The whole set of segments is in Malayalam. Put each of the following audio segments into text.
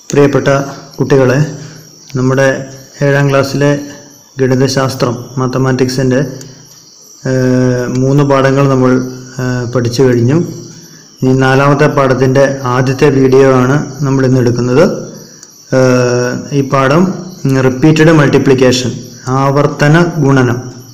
പ്രിയപ്പെട്ട കുട്ടികളെ നമ്മുടെ ഏഴാം ക്ലാസ്സിലെ ഗണിതശാസ്ത്രം മാത്തമാറ്റിക്സിൻ്റെ മൂന്ന് പാഠങ്ങൾ നമ്മൾ ആ, പഠിച്ചു കഴിഞ്ഞു ഈ നാലാമത്തെ പാഠത്തിൻ്റെ ആദ്യത്തെ വീഡിയോ ആണ് നമ്മൾ ഇന്ന് എടുക്കുന്നത് ആ, ഈ പാഠം റിപ്പീറ്റഡ് മൾട്ടിപ്ലിക്കേഷൻ ആവർത്തന ഗുണനം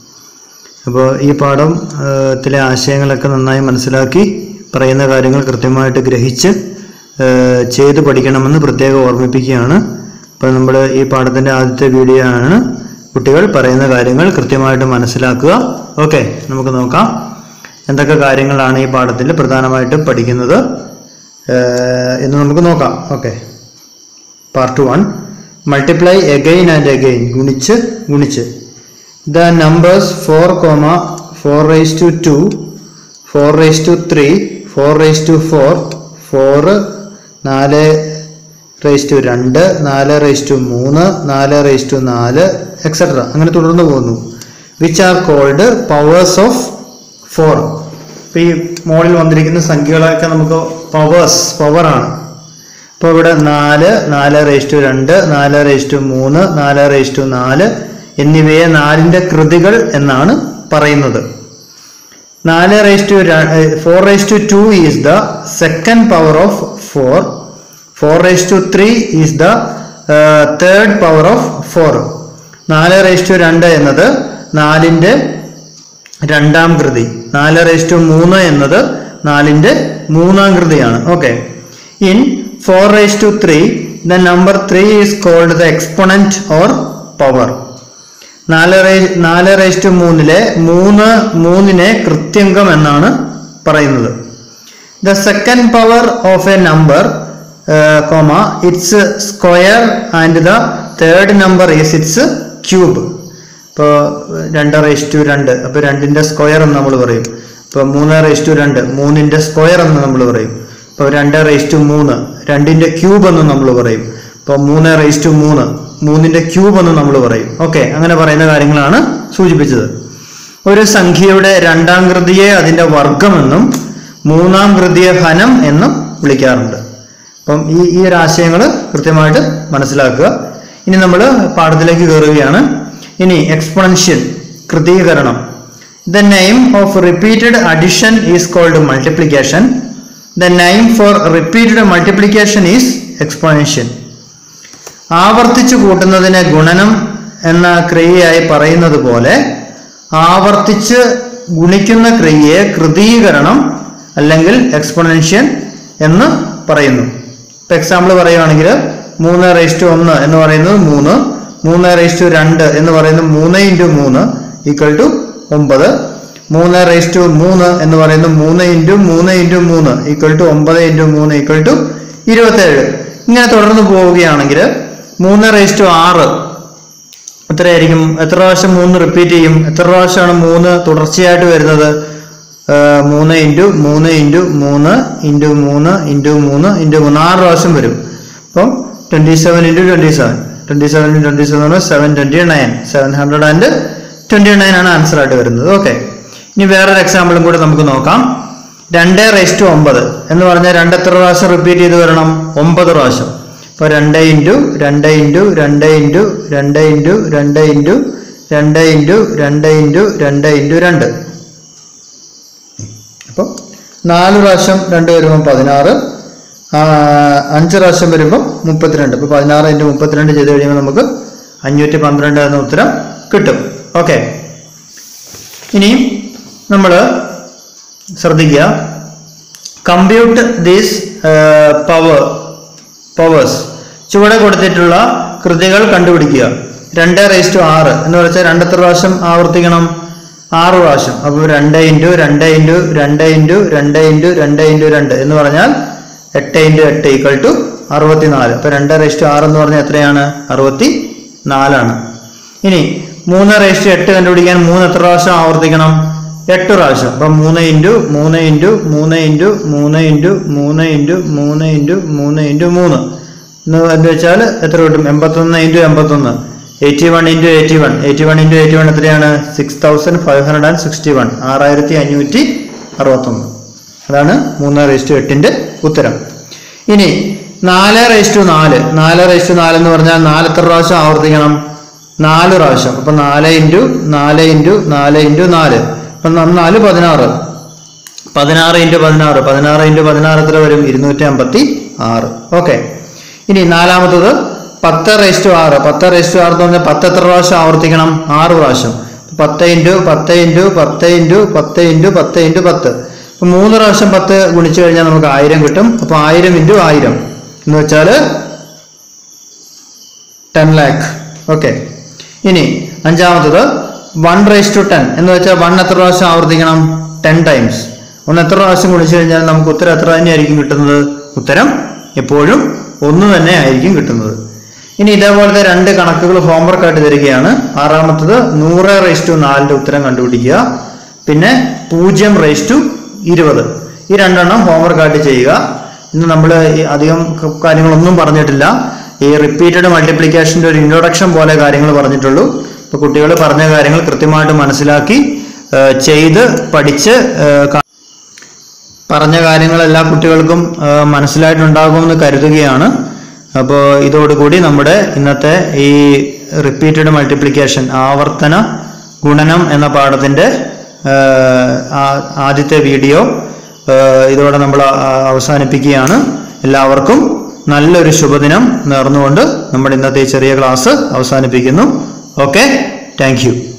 അപ്പോൾ ഈ പാഠം ആ, ത്തിലെ ആശയങ്ങളൊക്കെ നന്നായി മനസ്സിലാക്കി പറയുന്ന കാര്യങ്ങൾ കൃത്യമായിട്ട് ഗ്രഹിച്ച് ആ, ചെയ്ത് പഠിക്കണമെന്ന് പ്രത്യേകം ഓർമ്മിപ്പിക്കുകയാണ് അപ്പോൾ നമ്മൾ ഈ പാഠത്തിൻ്റെ ആദ്യത്തെ വീഡിയോ ആണ് കുട്ടികൾ പറയുന്ന കാര്യങ്ങൾ കൃത്യമായിട്ട് മനസ്സിലാക്കുക ഓക്കെ നമുക്ക് നോക്കാം എന്തൊക്കെ കാര്യങ്ങളാണ് ഈ പാഠത്തിൽ പ്രധാനമായിട്ടും പഠിക്കുന്നത് ആ, എന്ന് നമുക്ക് നോക്കാം okay part one multiply again and again ഗുണിച്ച് ഗുണിച്ച് the numbers four comma four raise to two four raise to three four raise to four four നാല് റേസ് ടു രണ്ട് നാല് റേസ് ടു മൂന്ന് നാല് റേസ് ടു നാല് എക്സെട്ര അങ്ങനെ തുടർന്ന് പോകുന്നു which are called powers of four ഇപ്പം ഈ മോളിൽ വന്നിരിക്കുന്ന സംഖ്യകളൊക്കെ നമുക്ക് പവേഴ്സ് പവറാണ് അപ്പോൾ ഇവിടെ നാല് നാല് റേസ് ടു രണ്ട് നാല് റേസ് ടു മൂന്ന് നാല് റേസ് ടു നാല് എന്നിവയെ നാലിൻ്റെ കൃതികൾ എന്നാണ് പറയുന്നത് നാല് raise to four raise to two is the second power of four four raise to three is the third power of four നാല് റേസ് ടു രണ്ട് എന്നത് നാലിൻ്റെ രണ്ടാം കൃതി നാല് റേസ് ടു മൂന്ന് എന്നത് നാലിൻ്റെ മൂന്നാം കൃതിയാണ് okay in four raise to three the number three is called the exponent or power നാല് റേ നാല് റേസ് ടു മൂന്നിലെ മൂന്ന് മൂന്നിനെ കൃത്യംഗം എന്നാണ് പറയുന്നത് the second power of a number comma it's square and the third number is its cube ഇപ്പോൾ രണ്ട് റേസ് ടു രണ്ട് അപ്പോൾ രണ്ടിൻ്റെ സ്ക്വയർ എന്ന് നമ്മൾ പറയും ഇപ്പോൾ മൂന്ന് റേസ് ടു രണ്ട് മൂന്നിൻ്റെ സ്ക്വയർ എന്ന് നമ്മൾ പറയും ഇപ്പോൾ രണ്ട് റേസ് ടു മൂന്ന് രണ്ടിൻ്റെ ക്യൂബ് എന്ന് നമ്മൾ പറയും ഇപ്പോൾ മൂന്ന് റേസ് ടു മൂന്ന് മൂന്നിൻ്റെ ക്യൂബ് എന്ന് നമ്മൾ പറയും ഓക്കെ അങ്ങനെ പറയുന്ന കാര്യങ്ങളാണ് സൂചിപ്പിച്ചത് ഒരു സംഖ്യയുടെ രണ്ടാം കൃതിയെ അതിൻ്റെ വർഗമെന്നും മൂന്നാം കൃതിയെ ഘനം എന്നും വിളിക്കാറുണ്ട് അപ്പം ഈ ഈ ഒരു ആശയങ്ങൾ കൃത്യമായിട്ട് മനസ്സിലാക്കുക ഇനി നമ്മൾ പാഠത്തിലേക്ക് കയറുകയാണ് ഇനി എക്സ്പൊണൻഷ്യൽ കൃതീകരണം the name of repeated addition is called multiplication the name for repeated multiplication is exponential ആവർത്തിച്ചു കൂട്ടുന്നതിനെ ഗുണനം എന്ന ക്രിയയായി പറയുന്നത് പോലെ ആവർത്തിച്ച് ഗുണിക്കുന്ന ക്രിയയെ കൃതീകരണം അല്ലെങ്കിൽ എക്സ്പൊണൻഷ്യൻ എന്ന് പറയുന്നു ഇപ്പൊ എക്സാമ്പിൾ പറയുവാണെങ്കിൽ മൂന്ന് റേസ് ടു ഒന്ന് എന്ന് പറയുന്നത് മൂന്ന് മൂന്ന് റേസ് ടു രണ്ട് എന്ന് പറയുന്നത് മൂന്ന് ഇൻറ്റു മൂന്ന് ഈക്വൽ ടു ഒമ്പത് മൂന്ന് റേസ് ടു മൂന്ന് എന്ന് പറയുന്നത് മൂന്ന് ഇൻറ്റു മൂന്ന് ഇൻറ്റു മൂന്ന് ഈക്വൽ ടു ഒമ്പത് ഇൻറ്റു മൂന്ന് ഈക്വൽ ടു ഇരുപത്തേഴ് ഇങ്ങനെ തുടർന്ന് പോവുകയാണെങ്കിൽ മൂന്ന് റേസ് ടു ആറ് എത്രയായിരിക്കും എത്ര പ്രാവശ്യം മൂന്ന് റിപ്പീറ്റ് ചെയ്യും എത്ര പ്രാവശ്യമാണ് മൂന്ന് തുടർച്ചയായിട്ട് വരുന്നത് ആ, മൂന്ന് ഇൻറ്റു മൂന്ന് ഇൻറ്റു മൂന്ന് ഇൻറ്റു മൂന്ന് ഇൻറ്റു മൂന്ന് ഇൻറ്റു മൂന്ന് ആറ് പ്രാവശ്യം വരും അപ്പം twenty seven into twenty seven twenty seven into twenty seven seven twenty nine seven hundred and twenty nine ആണ് ആൻസർ ആയിട്ട് വരുന്നത് ഓക്കെ ഇനി വേറൊരു എക്സാമ്പിളും കൂടെ നമുക്ക് നോക്കാം രണ്ട് റേസ് ടു ഒമ്പത് എന്ന് പറഞ്ഞാൽ രണ്ട് എത്ര പ്രാവശ്യം റിപ്പീറ്റ് ചെയ്ത് വരണം ഒമ്പത് പ്രാവശ്യം അപ്പോൾ രണ്ട് ഇൻറ്റു രണ്ട് ഇൻറ്റു രണ്ട് ഇൻറ്റു രണ്ട് ഇൻറ്റു രണ്ട് ഇൻറ്റു രണ്ട് ഇൻറ്റു രണ്ട് ഇൻറ്റു രണ്ട് ഇൻറ്റു രണ്ട് അപ്പോൾ നാല് പ്രാവശ്യം രണ്ട് വരുമ്പോൾ പതിനാറ് ആ, അഞ്ച് പ്രാവശ്യം വരുമ്പോൾ മുപ്പത്തിരണ്ട് ഇപ്പോൾ പതിനാറ് ഇൻറ്റു മുപ്പത്തിരണ്ട് ചെയ്ത് കഴിയുമ്പോൾ നമുക്ക് അഞ്ഞൂറ്റി പന്ത്രണ്ട് എന്ന ഉത്തരം കിട്ടും ഓക്കെ ഇനി നമ്മൾ ശ്രദ്ധിക്കുക കമ്പ്യൂട്ട് ദീസ് പവർ പവേഴ്സ് ചുവടെ കൊടുത്തിട്ടുള്ള കൃതികൾ കണ്ടുപിടിക്കുക രണ്ട് റേസ് ടു ആറ് എന്ന് വെച്ചാൽ രണ്ടത്ര പ്രാവശ്യം ആവർത്തിക്കണം ആറ് പ്രാവശ്യം അപ്പോൾ രണ്ട് ഇൻറ്റു രണ്ട് ഇൻറ്റു രണ്ട് ഇൻറ്റു രണ്ട് ഇൻറ്റു രണ്ട് ഇൻറ്റു രണ്ട് എന്ന് പറഞ്ഞാൽ എട്ട് ഇൻറ്റു എട്ട് ഈക്വൽ ടു അറുപത്തിനാല് അപ്പോൾ രണ്ട് റേസ് ടു ആറ് എന്ന് പറഞ്ഞാൽ എത്രയാണ് അറുപത്തി നാലാണ് ഇനി മൂന്ന് റേസ് ടു എട്ട് കണ്ടുപിടിക്കാൻ മൂന്ന് എത്ര പ്രാവശ്യം ആവർത്തിക്കണം എട്ട് പ്രാവശ്യം അപ്പം മൂന്ന് ഇൻറ്റു മൂന്ന് ഇൻറ്റു മൂന്ന് ഇൻറ്റു മൂന്ന് ഇൻറ്റു മൂന്ന് ഇൻറ്റു മൂന്ന് ഇൻറ്റു മൂന്ന് ഇൻറ്റു മൂന്ന് എന്ന് എന്ന് വെച്ചാൽ എത്ര കിട്ടും എൺപത്തൊന്ന് ഇൻറ്റു എൺപത്തൊന്ന് eighty one into eighty one eighty one into eighty one എത്രയാണ് six thousand five hundred and sixty one ആറായിരത്തി അഞ്ഞൂറ്റി അറുപത്തൊന്ന് അതാണ് മൂന്ന് റേസ്റ്റ് എട്ടിൻ്റെ ഉത്തരം ഇനി നാല് റേസ് ടു നാല് നാല് റേസ് ടു നാല് എന്ന് പറഞ്ഞാൽ നാല് എത്ര പ്രാവശ്യം ആവർത്തിക്കണം നാല് പ്രാവശ്യം അപ്പൊ നാല് ഇൻറ്റു നാല് ഇൻറ്റു നാല് ഇൻറ്റു നാല് അപ്പൊ ന- നാല് പതിനാറ് പതിനാറ് ഇൻറ്റു പതിനാറ് പതിനാറ് ഇൻറ്റു പതിനാറ് എത്ര വരും ഇരുന്നൂറ്റി അമ്പത്തി ആറ് ഓക്കെ ഇനി നാലാമത്തത് പത്ത് റേസ് ടു ആറ് പത്ത് റേസ് ടു ആറ് എന്ന് പറഞ്ഞാൽ പത്ത് എത്ര പ്രാവശ്യം ആവർത്തിക്കണം ആറ് പ്രാവശ്യം പത്ത് ഇൻറ്റു പത്ത് ഇൻറ്റു പത്ത് ഇൻറ്റു പത്ത് ഇൻറ്റു പത്ത് ഇൻറ്റു പത്ത് ഇപ്പൊ മൂന്ന് പ്രാവശ്യം പത്ത് ഗുണിച്ചു കഴിഞ്ഞാൽ നമുക്ക് ആയിരം കിട്ടും അപ്പൊ ആയിരം ഇൻറ്റു ആയിരം എന്ന് വെച്ചാൽ ടെൻ ലാക്ക് ഓക്കെ ഇനി അഞ്ചാമത്തത് വൺ റേസ് ടു ടെൻ എന്ന് വെച്ചാൽ വൺ എത്ര പ്രാവശ്യം ആവർത്തിക്കണം ടെൻ ടൈംസ് ഒന്ന് എത്ര പ്രാവശ്യം ഗുണിച്ചു കഴിഞ്ഞാൽ നമുക്ക് ഉത്തരം എത്ര തന്നെയായിരിക്കും കിട്ടുന്നത് ഉത്തരം എപ്പോഴും ഒന്ന് തന്നെ ആയിരിക്കും കിട്ടുന്നത് ഇനി ഇതേപോലത്തെ രണ്ട് കണക്കുകൾ ഹോംവർക്ക് ആയിട്ട് തരികയാണ് ആറാമത്തത് നൂറ് റേസ് ടു നാലിന്റെ ഉത്തരം കണ്ടുപിടിക്കുക പിന്നെ പൂജ്യം റേസ് ടു ഇരുപത് ഈ രണ്ടെണ്ണം ഹോംവർക്ക് ആയിട്ട് ചെയ്യുക ഇന്ന് നമ്മൾ അധികം ക- കാര്യങ്ങളൊന്നും പറഞ്ഞിട്ടില്ല ഈ റിപ്പീറ്റഡ് മൾട്ടിപ്ലിക്കേഷൻ്റെ ഒരു ഇൻട്രൊഡക്ഷൻ പോലെ കാര്യങ്ങൾ പറഞ്ഞിട്ടുള്ളൂ ഇപ്പോൾ കുട്ടികൾ പറഞ്ഞ കാര്യങ്ങൾ കൃത്യമായിട്ട് മനസ്സിലാക്കി ആ, ചെയ്ത് പഠിച്ച് ആ, ക- പറഞ്ഞ കാര്യങ്ങൾ എല്ലാ കുട്ടികൾക്കും ആ, മനസ്സിലായിട്ടുണ്ടാകുമെന്ന് കരുതുകയാണ് അപ്പോൾ ഇതോടുകൂടി നമ്മുടെ ഇന്നത്തെ ഈ റിപ്പീറ്റഡ് മൾട്ടിപ്ലിക്കേഷൻ ആവർത്തന ഗുണനം എന്ന പാഠത്തിൻ്റെ ആ, ആ- ആദ്യത്തെ വീഡിയോ ആ, ഇതോടെ നമ്മൾ ആ, അവസാനിപ്പിക്കുകയാണ് എല്ലാവർക്കും നല്ലൊരു ശുഭദിനം നേർന്നുകൊണ്ട് നമ്മുടെ ഇന്നത്തെ ഈ ചെറിയ ക്ലാസ് അവസാനിപ്പിക്കുന്നു ഓക്കെ താങ്ക് യു